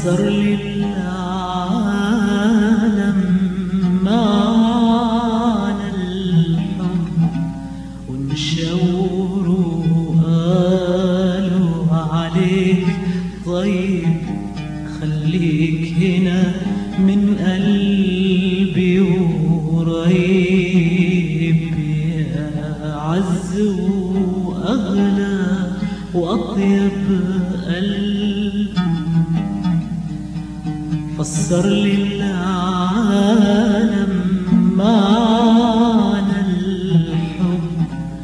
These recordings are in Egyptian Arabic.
فسر لي العالم معنى الحب ونشاوروا قالوا عليك طيب خليك هنا من قلبي وقريب يا عز وأغلى وأطيب قلب فسر لي العالم معنى الحب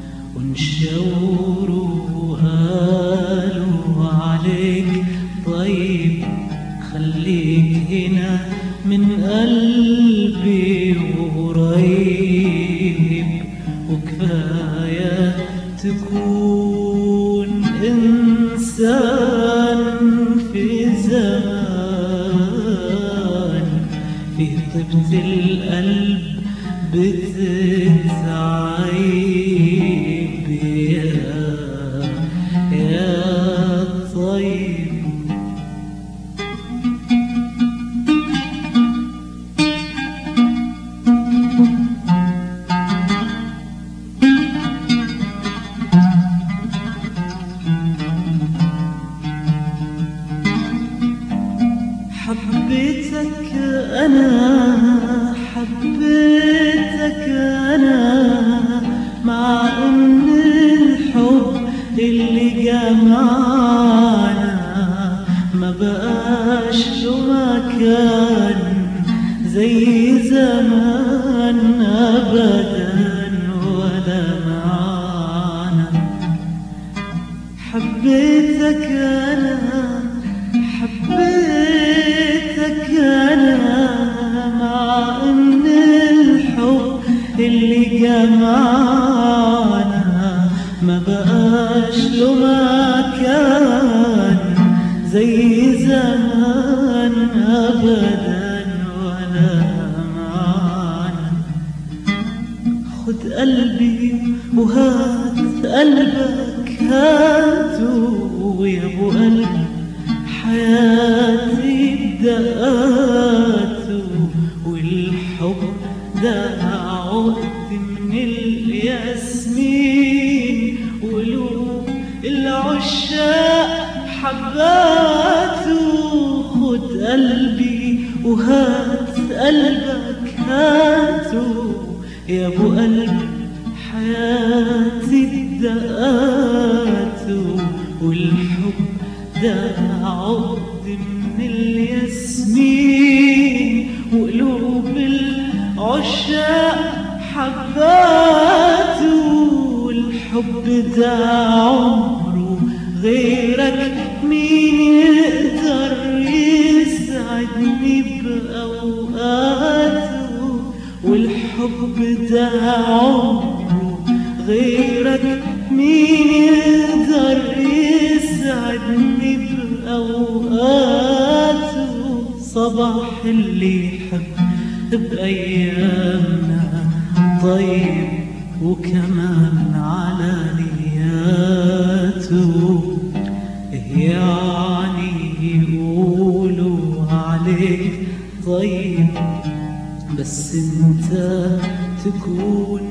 ونشاوروا قالوا عليك طيب خليك هنا من قلبي وقريب وكفاية تكون إنسان في زمان في طيبة القلب بتتعيب يا يا طيب حبيتك أنا حبيتك أنا مع أن الحب اللي جمعنا ما بقاش له مكان زي زمان أبدا ولا معانا حبيتك أنا حبيتك أنا مع إن الحب اللي جمعنا ما بقاش له مكان زي زمان أبدا ولا معانا خد قلبي وهات قلبك هاتوا يا ابو قلبي حياتي بدأت والحب ده عقد من الياسمين قلوب العشاق حباته خد قلبي وهات قلبك هاته يا ابو قلبي حياتي بدأت والحب ده عقد من الياسمين وقلوب العشاق حباته والحب ده عمره غيرك مين يقدر يسعدني بأوقاته والحب ده عمره غيرك مين يقدر يسعدني بأوقاته صباح اللي يحب بأيامنا طيب وكمان على نياته يعني يقولوا عليك طيب بس انت تكون